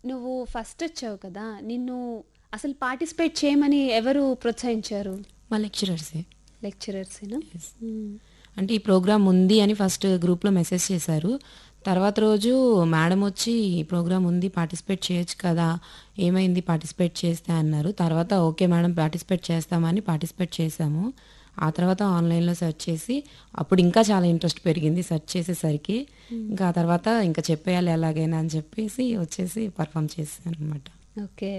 నువ్వు ఫస్ట్ వచ్చావు కదా నిన్ను అసలు పార్టిసిపేట్ చేయమని ఎవరు ప్రోత్సహించారు మా లెక్చరర్సే లెక్చరర్సేనా అంటే ఈ ప్రోగ్రామ్ ఉంది అని ఫస్ట్ గ్రూప్లో మెసేజ్ చేశారు తర్వాత రోజు మేడం వచ్చి ఈ ప్రోగ్రామ్ ఉంది పార్టిసిపేట్ చేయొచ్చు కదా ఏమైంది పార్టిసిపేట్ చేస్తే అన్నారు తర్వాత ఓకే మేడం పార్టిసిపేట్ చేస్తామని పార్టిసిపేట్ చేశాము ఆ తర్వాత ఆన్లైన్లో సెర్చ్ చేసి అప్పుడు ఇంకా చాలా ఇంట్రెస్ట్ పెరిగింది సెర్చ్ చేసేసరికి ఇంకా ఆ తర్వాత ఇంకా చెప్పేయాలి ఎలాగైనా అని చెప్పేసి వచ్చేసి పర్ఫామ్ చేశాను అనమాట ఓకే